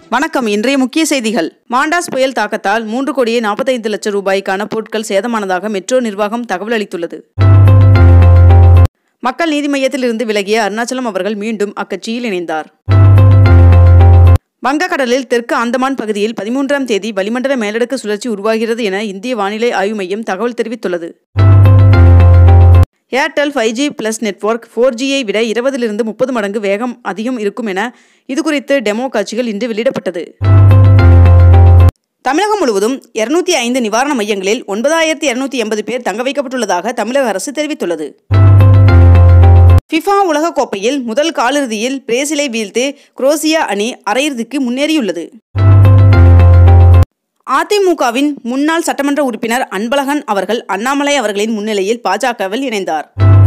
வணக்கம் இன்றைய முக்கிய செய்திகள் மாண்டாஸ் புயல் தாக்கத்தால் மூன்று கோடியே நாற்பத்தைந்து லட்சம் ரூபாய்க்கான பொருட்கள் சேதமானதாக மெட்ரோ நிர்வாகம் தகவல் அளித்துள்ளது மக்கள் நீதி மையத்திலிருந்து விலகிய அருணாச்சலம் அவர்கள் மீண்டும் அக்கட்சியில் இணைந்தார் வங்கக்கடலில் தெற்கு அந்தமான் பகுதியில் பதிமூன்றாம் தேதி வளிமண்டல மேலடுக்கு சுழற்சி உருவாகிறது என இந்திய வானிலை ஆய்வு மையம் தகவல் தெரிவித்துள்ளது Airtel five G plus network four ஜியை விட இருபதிலிருந்து முப்பது மடங்கு வேகம் அதிகம் இருக்கும் என இதுகுறித்து டெமோ காட்சிகள் இன்று வெளியிடப்பட்டது தமிழகம் முழுவதும் இருநூத்தி ஐந்து நிவாரண மையங்களில் ஒன்பதாயிரத்தி இருநூத்தி எண்பது பேர் தங்க வைக்கப்பட்டுள்ளதாக தமிழக அரசு தெரிவித்துள்ளது ஃபிஃபா உலகக்கோப்பையில் முதல் காலிறுதியில் பிரேசிலை வீழ்த்து குரோசியா அணி அரையிறுதிக்கு முன்னேறியுள்ளது அதிமுகவின் முன்னாள் சட்டமன்ற உறுப்பினர் அன்பழகன் அவர்கள் அண்ணாமலை அவர்களின் முன்னிலையில் பாஜகவில் இணைந்தார்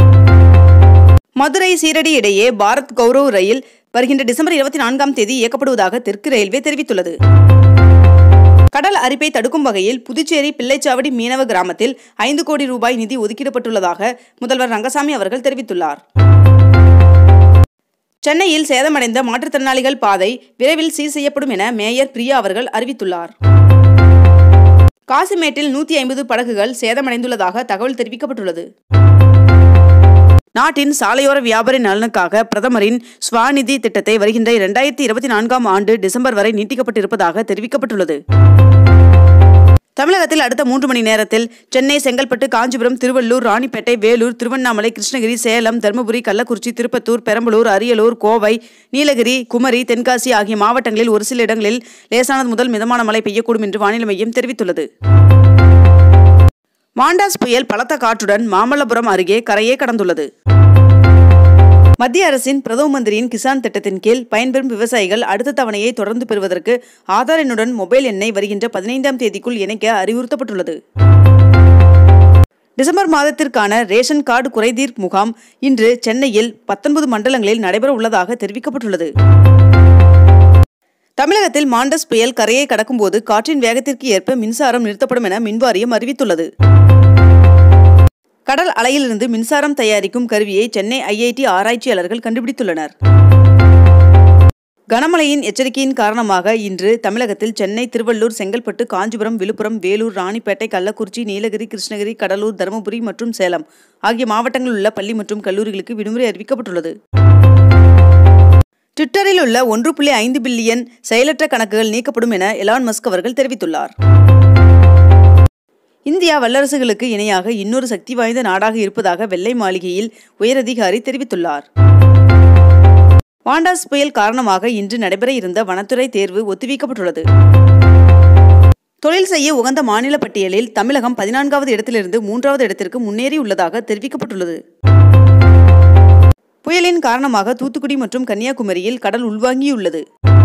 மதுரை சீரடி இடையே பாரத் கௌரவ் ரயில் வருகின்ற டிசம்பர் இருபத்தி நான்காம் தேதி இயக்கப்படுவதாக தெற்கு ரயில்வே தெரிவித்துள்ளது கடல் அரிப்பை தடுக்கும் வகையில் புதுச்சேரி பிள்ளைச்சாவடி மீனவ கிராமத்தில் ஐந்து கோடி ரூபாய் நிதி ஒதுக்கிடப்பட்டுள்ளதாக முதல்வர் ரங்கசாமி அவர்கள் தெரிவித்துள்ளார் சென்னையில் சேதமடைந்த மாற்றுத்திறனாளிகள் பாதை விரைவில் சீர் செய்யப்படும் என மேயர் பிரியா அவர்கள் அறிவித்துள்ளார் காசிமேட்டில் நூத்தி ஐம்பது படகுகள் சேதமடைந்துள்ளதாக தகவல் தெரிவிக்கப்பட்டுள்ளது நாட்டின் சாலையோர வியாபாரி நலனுக்காக பிரதமரின் ஸ்வாநிதி திட்டத்தை வருகின்ற இரண்டாயிரத்தி இருபத்தி நான்காம் ஆண்டு டிசம்பர் வரை நீட்டிக்கப்பட்டிருப்பதாக தெரிவிக்கப்பட்டுள்ளது தமிழகத்தில் அடுத்த மூன்று மணி நேரத்தில் சென்னை செங்கல்பட்டு காஞ்சிபுரம் திருவள்ளூர் ராணிப்பேட்டை வேலூர் திருவண்ணாமலை கிருஷ்ணகிரி சேலம் தருமபுரி கள்ளக்குறிச்சி திருப்பத்தூர் பெரம்பலூர் அரியலூர் கோவை நீலகிரி குமரி தென்காசி ஆகிய மாவட்டங்களில் ஒரு சில இடங்களில் லேசானது முதல் மிதமான மழை பெய்யக்கூடும் என்று வானிலை மையம் தெரிவித்துள்ளது மாண்டாஸ் புயல் பலத்த காற்றுடன் மாமல்லபுரம் அருகே கரையே கடந்துள்ளது மத்திய அரசின் பிரதம மந்திரியின் கிசான் திட்டத்தின் கீழ் பயன்பெறும் விவசாயிகள் அடுத்த தவணையை தொடர்ந்து பெறுவதற்கு ஆதார் எண்ணுடன் மொபைல் எண்ணை வருகின்ற பதினைந்தாம் தேதிக்குள் இணைக்க அறிவுறுத்தப்பட்டுள்ளது டிசம்பர் மாதத்திற்கான ரேஷன் கார்டு குறைதீர் முகாம் இன்று சென்னையில் பத்தொன்பது மண்டலங்களில் நடைபெற உள்ளதாக தெரிவிக்கப்பட்டுள்ளது தமிழகத்தில் மாண்டஸ் புயல் கரையை கடக்கும்போது காற்றின் வேகத்திற்கு ஏற்ப மின்சாரம் நிறுத்தப்படும் என மின்வாரியம் அறிவித்துள்ளது கடல் அலையிலிருந்து மின்சாரம் தயாரிக்கும் கருவியை சென்னை ஐஐடி ஆராய்ச்சியாளர்கள் கண்டுபிடித்துள்ளனர் கனமழையின் எச்சரிக்கையின் காரணமாக இன்று தமிழகத்தில் சென்னை திருவள்ளூர் செங்கல்பட்டு காஞ்சிபுரம் விழுப்புரம் வேலூர் ராணிப்பேட்டை கள்ளக்குறிச்சி நீலகிரி கிருஷ்ணகிரி கடலூர் தருமபுரி மற்றும் சேலம் ஆகிய மாவட்டங்களில் உள்ள பள்ளி மற்றும் கல்லூரிகளுக்கு விடுமுறை அறிவிக்கப்பட்டுள்ளது ட்விட்டரில் உள்ள ஒன்று புள்ளி ஐந்து பில்லியன் செயலற்ற கணக்குகள் நீக்கப்படும் என எலான் மஸ்க் அவர்கள் தெரிவித்துள்ளார் இந்தியா வல்லரசுகளுக்கு இணையாக இன்னொரு சக்தி வாய்ந்த நாடாக இருப்பதாக வெள்ளை மாளிகையில் உயரதிகாரி தெரிவித்துள்ளார் வாண்டாஸ் புயல் காரணமாக இன்று நடைபெற இருந்த வனத்துறை தேர்வு ஒத்திவைக்கப்பட்டுள்ளது தொழில் செய்ய உகந்த மாநில பட்டியலில் தமிழகம் பதினான்காவது இடத்திலிருந்து மூன்றாவது இடத்திற்கு முன்னேறி உள்ளதாக தெரிவிக்கப்பட்டுள்ளது புயலின் காரணமாக தூத்துக்குடி மற்றும் கன்னியாகுமரியில் கடல் உள்வாங்கியுள்ளது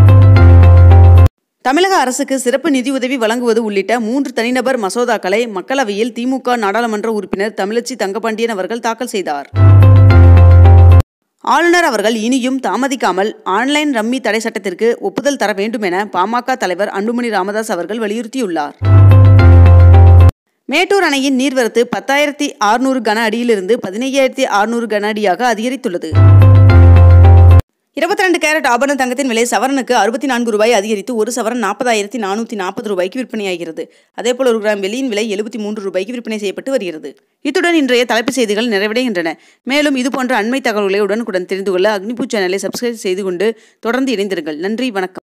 தமிழக அரசுக்கு சிறப்பு நிதியுதவி வழங்குவது உள்ளிட்ட மூன்று தனிநபர் மசோதாக்களை மக்களவையில் திமுக நாடாளுமன்ற உறுப்பினர் தமிழச்சி தங்கபாண்டியன் அவர்கள் தாக்கல் செய்தார் ஆளுநர் அவர்கள் இனியும் தாமதிக்காமல் ஆன்லைன் ரம்மி தடை சட்டத்திற்கு ஒப்புதல் தர வேண்டும் என பாமக தலைவர் அன்புமணி ராமதாஸ் அவர்கள் வலியுறுத்தியுள்ளார் மேட்டூர் அணையின் நீர்வரத்து பத்தாயிரத்தி அறுநூறு கன அடியிலிருந்து பதினையாயிரத்தி அறுநூறு கன அடியாக அதிகரித்துள்ளது இருபத்தி ரெண்டு கேரட் ஆபரண தங்கத்தின் விலை சவரனுக்கு அறுபத்தி நான்கு ரூபாய் அதிகரித்து ஒரு சவரன் நாற்பதாயிரத்தி நானூற்றி நாற்பது ரூபாய்க்கு விற்பனையாகிறது அதேபோல் ஒரு கிராம் வெள்ளியின் விலை எழுபத்தி மூன்று ரூபாய்க்கு விற்பனை செய்யப்பட்டு வருகிறது இத்துடன் இன்றைய தலைப்புச் செய்திகள் நிறைவடைகின்றன மேலும் இதுபோன்ற அண்மை தகவல்களை உடனுக்குடன் தெரிந்து கொள்ள அக்னிபூ சேனலை சப்ஸ்கிரைப் செய்து கொண்டு தொடர்ந்து இணைந்திருங்கள் நன்றி வணக்கம்